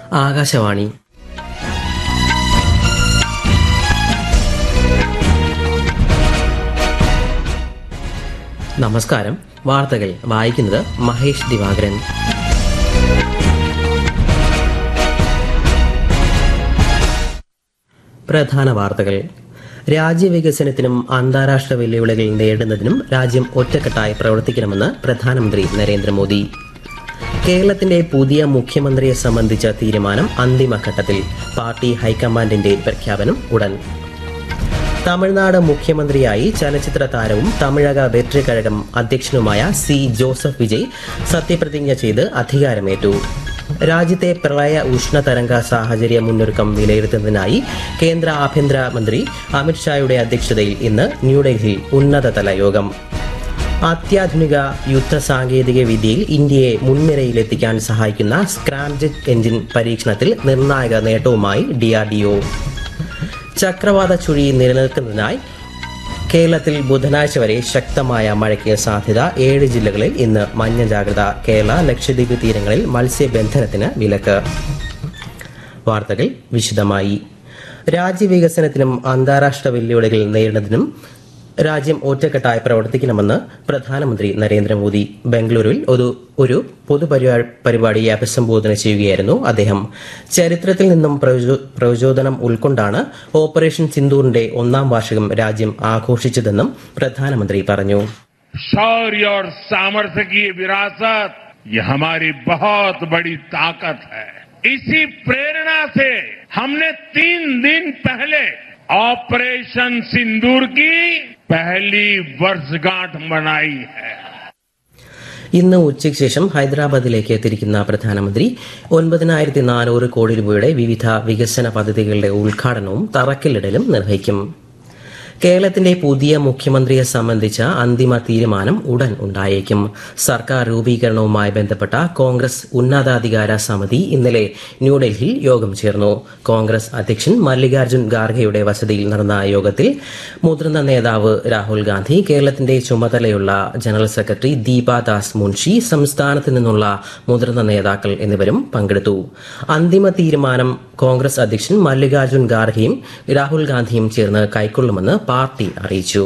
ആകാശവാണി നമസ്കാരം വാർത്തകൾ വായിക്കുന്നത് മഹേഷ് ദിവാകരൻ പ്രധാന വാർത്തകൾ രാജ്യവികസനത്തിനും അന്താരാഷ്ട്ര വെല്ലുവിളികൾ നേരിടുന്നതിനും രാജ്യം ഒറ്റക്കെട്ടായി പ്രവർത്തിക്കണമെന്ന് പ്രധാനമന്ത്രി നരേന്ദ്രമോദി കേരളത്തിന്റെ പുതിയ മുഖ്യമന്ത്രിയെ സംബന്ധിച്ച തീരുമാനം അന്തിമഘട്ടത്തിൽ പാർട്ടി ഹൈക്കമാൻഡിന്റെ പ്രഖ്യാപനം ഉടൻ തമിഴ്നാട് മുഖ്യമന്ത്രിയായി ചലച്ചിത്ര താരവും തമിഴക വെട്രിക്കഴകം അധ്യക്ഷനുമായ സി ജോസഫ് വിജയ് സത്യപ്രതിജ്ഞ ചെയ്ത് അധികാരമേറ്റു രാജ്യത്തെ പ്രളയ ഉഷ്ണതരംഗ സാഹചര്യ മുന്നൊരുക്കം വിലയിരുത്തുന്നതിനായി കേന്ദ്ര ആഭ്യന്തര മന്ത്രി അമിത്ഷായുടെ അധ്യക്ഷതയിൽ ഇന്ന് ന്യൂഡൽഹിയിൽ ഉന്നതതല യോഗം അത്യാധുനിക യുദ്ധ സാങ്കേതിക വിദ്യയിൽ ഇന്ത്യയെ മുൻനിരയിലെത്തിക്കാൻ സഹായിക്കുന്ന സ്ക്രാംജെറ്റ് എഞ്ചിൻ പരീക്ഷണത്തിൽ നിർണായക നേട്ടവുമായി ഡിആർഡിഒ ചക്രവാത ചുഴി നിലനിൽക്കുന്നതിനായി കേരളത്തിൽ ബുധനാഴ്ച വരെ ശക്തമായ മഴയ്ക്ക് സാധ്യത ഏഴ് ജില്ലകളിൽ ഇന്ന് മഞ്ഞ ജാഗ്രത കേരള ലക്ഷദ്വീപ് തീരങ്ങളിൽ മത്സ്യബന്ധനത്തിന് വിലക്ക് വാർത്തകൾ വിശദമായി രാജ്യവികസനത്തിനും അന്താരാഷ്ട്ര വെല്ലുവിളികൾ നേരിടുന്നതിനും രാജ്യം ഒറ്റക്കെട്ടായി പ്രവർത്തിക്കണമെന്ന് പ്രധാനമന്ത്രി നരേന്ദ്രമോദി ബംഗളൂരുവിൽ ഒരു ഒരു പൊതുപരിപാ- പരിപാടിയെ അഭിസംബോധന ചെയ്യുകയായിരുന്നു അദ്ദേഹം ചരിത്രത്തിൽ നിന്നും പ്രചോ- പ്രചോദനം ഉൾക്കൊണ്ടാണ് ഓപ്പറേഷൻ സിന്ദൂറിന്റെ ഒന്നാം വാർഷികം രാജ്യം ആഘോഷിച്ചതെന്നും പ്രധാനമന്ത്രി പറഞ്ഞു शौर्य और सामर्थ्य की ये विरासत ये हमारी बहुत बड़ी ताकत है इसी प्रेरणा से हमने तीन दिन पहले ऑपरेशन सिंदूर की पहली वर्षगांठ मनाई है ഇന്ന് ഉച്ചയ്ക്ക് ശേഷം ഹൈദരാബാദിലേക്ക് തിരിക്കുന്ന പ്രധാനമന്ത്രി ഒൻപതിനായിരത്തി നാനൂറ് കോടി രൂപയുടെ വിവിധ വികസന പദ്ധതികളുടെ ഉദ്ഘാടനവും തറക്കല്ലിടലും നിർവഹിക്കും കേരളത്തിന്റെ പുതിയ മുഖ്യമന്ത്രിയെ സംബന്ധിച്ച അന്തിമ തീരുമാനം ഉടൻ ഉണ്ടായേക്കും സർക്കാർ രൂപീകരണവുമായി ബന്ധപ്പെട്ട കോൺഗ്രസ് ഉന്നതാധികാര സമിതി ഇന്നലെ ന്യൂഡൽഹിയിൽ യോഗം ചേർന്നു കോൺഗ്രസ് അധ്യക്ഷൻ മല്ലികാർജ്ജുൻ ഖാർഗെയുടെ വസതിയിൽ നടന്ന യോഗത്തിൽ മുതിർന്ന നേതാവ് രാഹുൽ ഗാന്ധി കേരളത്തിന്റെ ചുമതലയുള്ള ജനറൽ സെക്രട്ടറി ദീപാദാസ് മുൻഷി സംസ്ഥാനത്ത് നിന്നുള്ള മുതിർന്ന നേതാക്കൾ എന്നിവരും പങ്കെടുത്തു അന്തിമ തീരുമാനം കോൺഗ്രസ് അധ്യക്ഷൻ മല്ലികാർജ്ജുൻ ഖാർഗെയും രാഹുൽ ഗാന്ധിയും ചേർന്ന് കൈക്കൊള്ളുമെന്ന് പാർട്ടി അറിയിച്ചു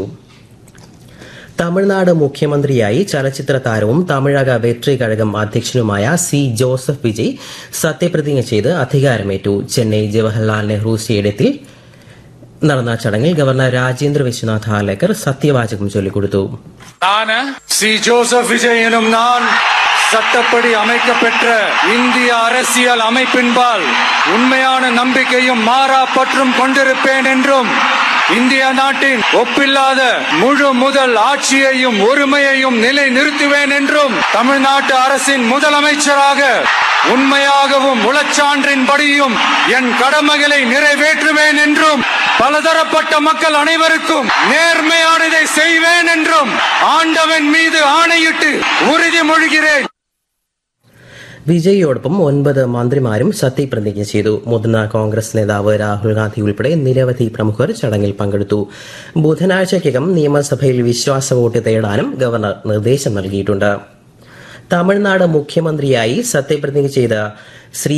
തമിഴ്നാട് മുഖ്യമന്ത്രിയായി ചലച്ചിത്ര താരവും തമിഴക വെട്രി കഴകം അധ്യക്ഷനുമായ സി ജോസഫ് വിജയ് സത്യപ്രതിജ്ഞ ചെയ്ത് അധികാരമേറ്റു ചെന്നൈ ജവഹർലാൽ നെഹ്റു സ്റ്റേഡിയത്തിൽ നടന്ന ചടങ്ങിൽ ഗവർണർ രാജേന്ദ്ര വിശ്വനാഥ് ഹാലേക്കർ സത്യവാചകം ചൊല്ലിക്കൊടുത്തു நான் சி ஜோசப் விஜய் எனும் நான் சட்டப்படி அமைக்கப்பெற்ற இந்திய அரசியல் அமைப்பின்பால் உண்மையான நம்பிக்கையும் மாறா பற்றும் கொண்டிருப்பேன் என்றும் இந்திய நாட்டின் ஒப்பில்லாத முழு முதல் ஆட்சியையும் ஒருமையையும் நிலை நிறுத்துவேன் என்றும் தமிழ்நாட்டு அரசின் முதலமைச்சராக உண்மையாகவும் உளச்சான்றின்படியும் என் கடமைகளை நிறைவேற்றுவேன் என்றும் பலதரப்பட்ட மக்கள் அனைவருக்கும் நேர்மையானதை செய்வேன் என்றும் ஆண்டவன் மீது ஆணையிட்டு உறுதிமொழிகிறேன் വിജയിയോടൊപ്പം ഒൻപത് മന്ത്രിമാരും സത്യപ്രതിജ്ഞ ചെയ്തു മുതിർന്ന കോൺഗ്രസ് നേതാവ് രാഹുൽ ഗാന്ധി ഉൾപ്പെടെ നിരവധി പ്രമുഖർ ചടങ്ങിൽ പങ്കെടുത്തു ബുധനാഴ്ചയ്ക്കകം നിയമസഭയിൽ വിശ്വാസ വോട്ട് തേടാനും ഗവർണർ നിർദ്ദേശം നൽകിയിട്ടുണ്ട് തമിഴ്നാട് മുഖ്യമന്ത്രിയായി സത്യപ്രതിജ്ഞ ചെയ്ത ശ്രീ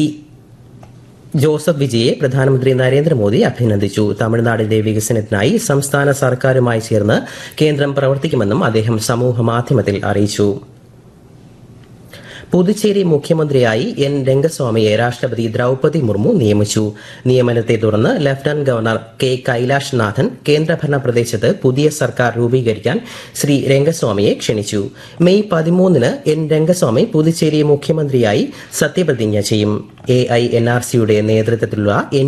ജോസഫ് വിജയെ പ്രധാനമന്ത്രി നരേന്ദ്രമോദി അഭിനന്ദിച്ചു തമിഴ്നാടിന്റെ വികസനത്തിനായി സംസ്ഥാന സർക്കാരുമായി ചേർന്ന് കേന്ദ്രം പ്രവർത്തിക്കുമെന്നും അദ്ദേഹം സമൂഹ മാധ്യമത്തിൽ അറിയിച്ചു പുതുച്ചേരി മുഖ്യമന്ത്രിയായി എൻ രംഗസ്വാമിയെ രാഷ്ട്രപതി ദ്രൗപതി മുർമു നിയമിച്ചു നിയമനത്തെ തുടർന്ന് ലഫ്റ്റനന്റ് ഗവർണർ കെ കൈലാഷ് നാഥൻ കേന്ദ്രഭരണ പ്രദേശത്ത് പുതിയ സർക്കാർ രൂപീകരിക്കാൻ ശ്രീ രംഗസ്വാമിയെ ക്ഷണിച്ചു മെയ് പതിമൂന്നിന് എൻ രംഗസ്വാമി പുതുച്ചേരി മുഖ്യമന്ത്രിയായി സത്യപ്രതിജ്ഞ ചെയ്യും എ ഐ എൻ ആർ സിയുടെ നേതൃത്വത്തിലുള്ള എൻ